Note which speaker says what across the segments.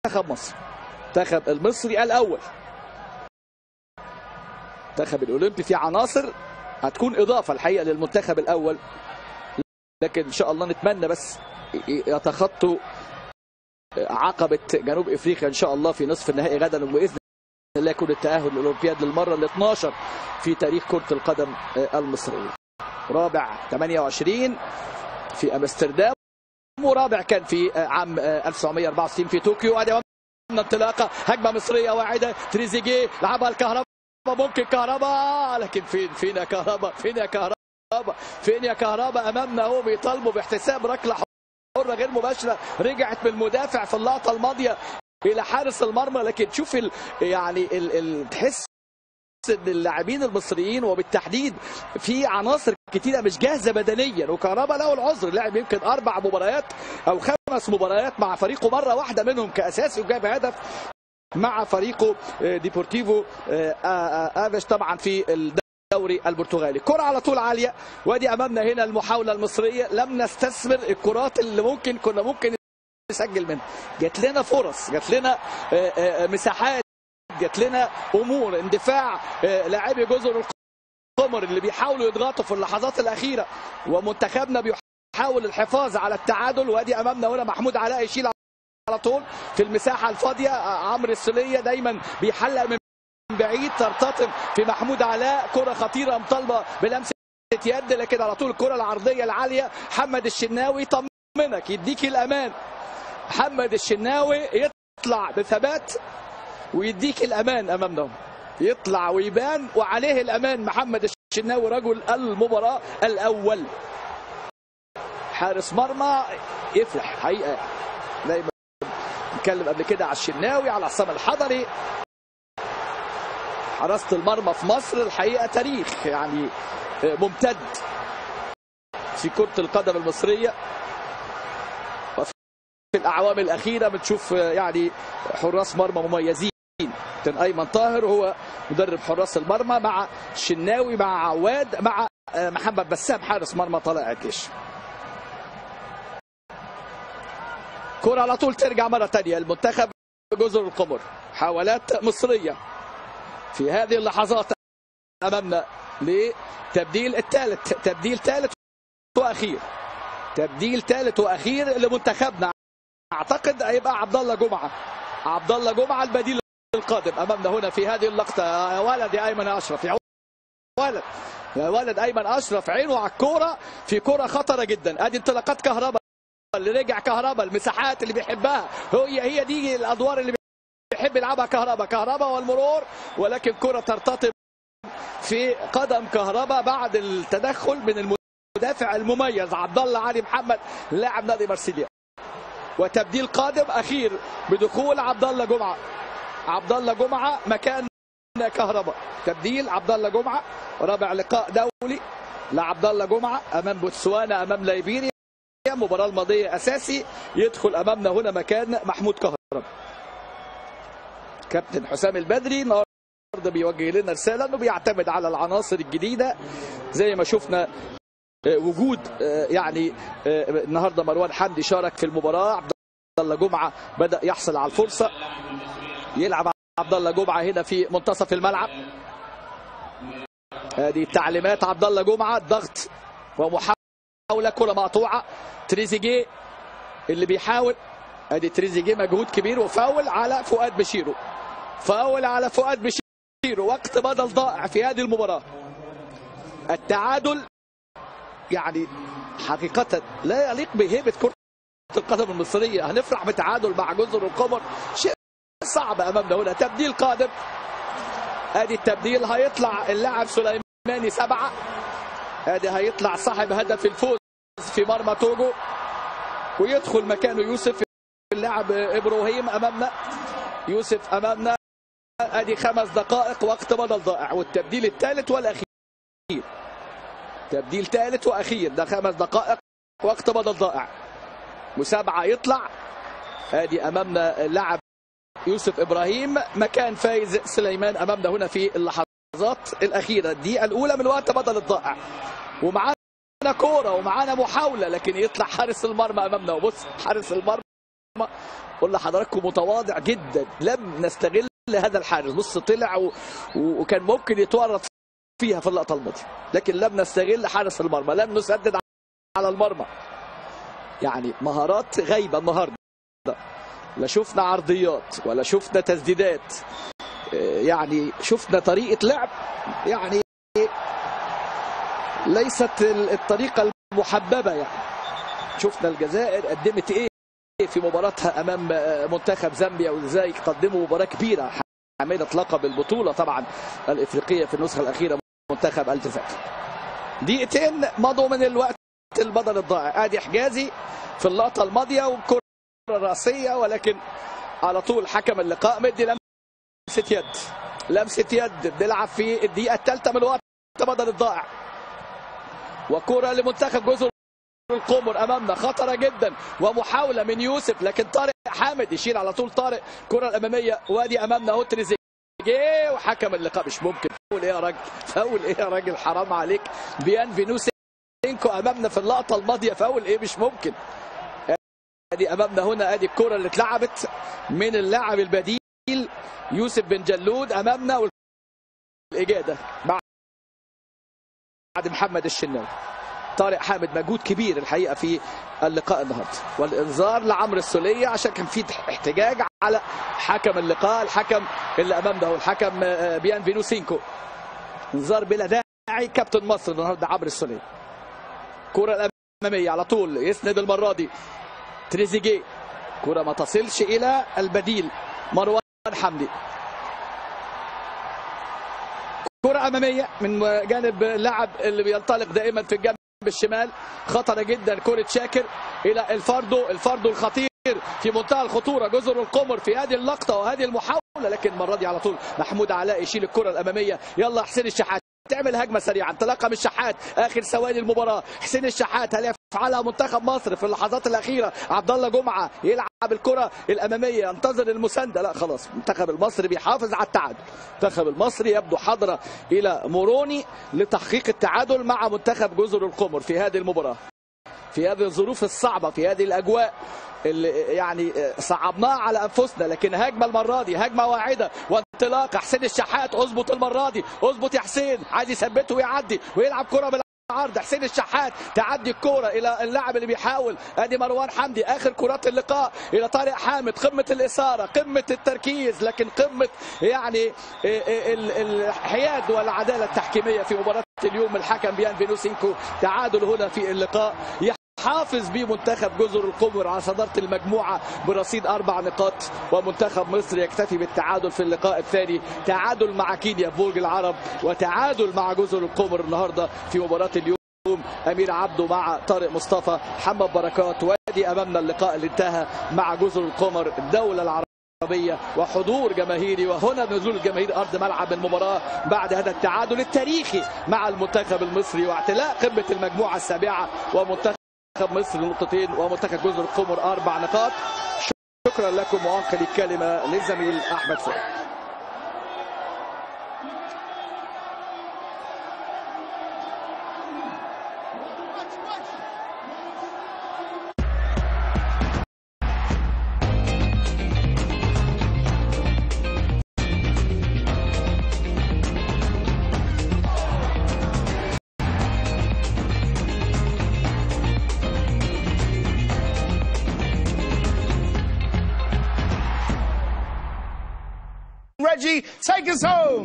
Speaker 1: منتخب مصر المنتخب المصري الاول المنتخب الاولمبي في عناصر هتكون اضافه الحقيقه للمنتخب الاول لكن ان شاء الله نتمنى بس يتخطوا عقبه جنوب افريقيا ان شاء الله في نصف النهائي غدا وباذن الله يكون التاهل للاولمبياد للمره ال 12 في تاريخ كره القدم المصريه. رابع 28 في امستردام ورابع كان في عام 1964 في طوكيو ادي انطلاقه هجمه مصريه واعده تريزيجيه لعبها الكهرباء ممكن كهرباء لكن فين فين يا كهرباء فين يا كهرباء فين يا كهرباء امامنا اهو بيطالبوا باحتساب ركله حره غير مباشره رجعت من المدافع في اللقطه الماضيه الى حارس المرمى لكن شوف ال يعني ال ال تحس ان اللاعبين المصريين وبالتحديد في عناصر كتيره مش جاهزه بدنيا وكهربا له العذر لعب يمكن اربع مباريات او خمس مباريات مع فريقه مره واحده منهم كاساسي وجاب هدف مع فريقه ديبورتيفو افيش طبعا في الدوري البرتغالي كرة على طول عالية وادي أمامنا هنا المحاولة المصرية لم نستثمر الكرات اللي ممكن كنا ممكن نسجل منها جات لنا فرص جات لنا مساحات جات لنا أمور اندفاع لاعبي جزر القمر اللي بيحاولوا يضغطوا في اللحظات الأخيرة ومنتخبنا بيحاول الحفاظ على التعادل وادي أمامنا هنا محمود علاء يشيل على طول في المساحه الفاضيه عمرو السليه دايما بيحلق من بعيد ترتطم في محمود علاء كره خطيره مطالبه بلمسه يد لكن على طول الكره العرضيه العاليه محمد الشناوي يطمنك يديك الامان محمد الشناوي يطلع بثبات ويديك الامان امامنا يطلع ويبان وعليه الامان محمد الشناوي رجل المباراه الاول حارس مرمى يفلح حقيقه دايما اتكلم قبل كده على الشناوي على عصام الحضري حراسه المرمى في مصر الحقيقه تاريخ يعني ممتد في كره القدم المصريه وفي الاعوام الاخيره بتشوف يعني حراس مرمى مميزين كان ايمن طاهر هو مدرب حراس المرمى مع الشناوي مع عواد مع محمد بسام حارس مرمى طلائع الجيش كرة على طول ترجع مرة تانية المنتخب جزر القمر حاولات مصرية في هذه اللحظات أمامنا لتبديل الثالث تبديل ثالث وأخير تبديل ثالث وأخير لمنتخبنا أعتقد هيبقى عبد الله جمعة عبد الله جمعة البديل القادم أمامنا هنا في هذه اللقطة يا ولد يا أيمن أشرف يا ولد يا ولد أيمن أشرف عينه على الكورة في كرة خطرة جدا أدي انطلاقات كهرباء اللي رجع كهربا المساحات اللي بيحبها هي هي دي الادوار اللي بيحب يلعبها كهربا كهربا والمرور ولكن كره ترتطم في قدم كهربا بعد التدخل من المدافع المميز عبد الله علي محمد لاعب نادي مارسيليا وتبديل قادم اخير بدخول عبد الله جمعه عبد الله جمعه مكان كهربا تبديل عبد الله جمعه رابع لقاء دولي لعبد الله جمعه امام بوتسوانا امام ليبيريا المباراة الماضية أساسي يدخل أمامنا هنا مكان محمود كهربا كابتن حسام البدري النهارده بيوجه لنا رسالة أنه بيعتمد على العناصر الجديدة زي ما شفنا وجود يعني النهارده مروان حمدي شارك في المباراة عبد الله جمعة بدأ يحصل على الفرصة يلعب عبد الله جمعة هنا في منتصف الملعب هذه تعليمات عبد الله جمعة الضغط ومحاولة محاولة كرة مقطوعة تريزيجيه اللي بيحاول ادي تريزيجيه مجهود كبير وفاول على فؤاد بشيرو فاول على فؤاد بشيرو وقت بدل ضائع في هذه المباراة التعادل يعني حقيقة لا يليق بهيبة كرة القدم المصرية هنفرح بتعادل مع جزر القمر شيء صعب أمامنا هنا تبديل قادم ادي التبديل هيطلع اللاعب سليماني سبعة ادي هيطلع صاحب هدف الفوز في مرمى توجو ويدخل مكانه يوسف اللاعب ابراهيم امامنا يوسف امامنا ادي خمس دقائق وقت بدل ضائع والتبديل الثالث والاخير تبديل ثالث واخير ده خمس دقائق وقت بدل ضائع مسابعه يطلع ادي امامنا اللاعب يوسف ابراهيم مكان فايز سليمان امامنا هنا في اللحظات الاخيره الدقيقه الاولى من وقت بدل الضائع ومعانا كوره ومعانا محاوله لكن يطلع حارس المرمى امامنا وبص حارس المرمى قلنا لحضراتكم متواضع جدا لم نستغل هذا الحارس بص طلع و... و... وكان ممكن يتورط فيها في اللقطه الماضيه لكن لم نستغل حارس المرمى لم نسدد على المرمى يعني مهارات غايبه النهارده لا شفنا عرضيات ولا شفنا تسديدات يعني شفنا طريقه لعب يعني ليست الطريقه المحببه يعني شفنا الجزائر قدمت ايه في مباراتها امام منتخب زامبيا وازاي قدموا مباراه كبيره حامله لقب البطوله طبعا الافريقيه في النسخه الاخيره منتخب الجزائر دقيقتين مضوا من الوقت البدل الضائع ادي حجازي في اللقطه الماضيه والكره الراسيه ولكن على طول حكم اللقاء مدي لمسه يد لمسه يد بيلعب في الدقيقه الثالثه من الوقت بدل الضائع وكره لمنتخب جزر القمر امامنا خطره جدا ومحاوله من يوسف لكن طارق حامد يشيل على طول طارق كره الاماميه وادي امامنا اهو تريزيجيه وحكم اللقاء مش ممكن فاول ايه يا راجل فاول ايه يا راجل حرام عليك بيان فينوسينكو امامنا في اللقطه الماضيه فاول ايه مش ممكن ادي امامنا هنا ادي الكره اللي اتلعبت من اللاعب البديل يوسف بن جلود امامنا والاجاده بعد محمد الشناوي طارق حامد مجهود كبير الحقيقه في اللقاء النهارده والانذار لعمرو السوليه عشان كان في احتجاج على حكم اللقاء الحكم اللي امامنا هو الحكم بيان فينوسينكو انذار بلا داعي كابتن مصر النهارده عمرو السوليه كره الاماميه على طول يسند المره دي تريزيجيه كره ما تصلش الى البديل مروان حمدي كرة أمامية من جانب اللاعب اللي بينطلق دائما في الجنب بالشمال خطرة جدا كرة شاكر إلى الفاردو الفاردو الخطير في منتهى الخطورة جزر القمر في هذه اللقطة وهذه المحاولة لكن المرة دي على طول محمود علاء يشيل الكرة الأمامية يلا حسين الشحات تعمل هجمه سريعه انطلاقه من الشحات اخر ثواني المباراه حسين الشحات هل يفعلها منتخب مصر في اللحظات الاخيره عبد الله جمعه يلعب الكره الاماميه ينتظر المسانده لا خلاص المنتخب المصري بيحافظ على التعادل المنتخب المصري يبدو حضره الى موروني لتحقيق التعادل مع منتخب جزر القمر في هذه المباراه في هذه الظروف الصعبه في هذه الاجواء اللي يعني صعبناها على انفسنا لكن هجمه المره دي هجمه واعده وانطلاق حسين الشحات اظبط المره دي اظبط يا حسين عايز يثبته ويعدي ويلعب كره بالعرض حسين الشحات تعدي الكرة إلى اللاعب اللي بيحاول أدي مروان حمدي آخر كرات اللقاء إلى طارق حامد قمة الإثارة قمة التركيز لكن قمة يعني الحياد والعدالة التحكيمية في مباراة اليوم الحكم بيان فينوسينكو تعادل هنا في اللقاء حافظ به منتخب جزر القمر على صدارة المجموعة برصيد أربع نقاط ومنتخب مصر يكتفي بالتعادل في اللقاء الثاني تعادل مع كينيا في برج العرب وتعادل مع جزر القمر النهاردة في مباراة اليوم أمير عبده مع طارق مصطفى محمد بركات وادي أمامنا اللقاء اللي انتهى مع جزر القمر الدولة العربية وحضور جماهيري وهنا نزول الجماهير ارض ملعب المباراه بعد هذا التعادل التاريخي مع المنتخب المصري واعتلاء قمه المجموعه السابعه ومنتخب منتخب مصر نقطتين ومنتخب جزر القمر اربع نقاط شكرا لكم وانقل الكلمه للزميل احمد فؤاد
Speaker 2: Reggie, take us home.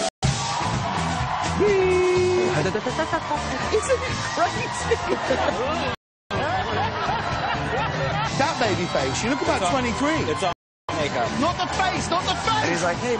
Speaker 2: Isn't it crazy? that baby face, you look about 23.
Speaker 3: It's all makeup.
Speaker 2: Not the face, not the face.
Speaker 3: And he's like, hey,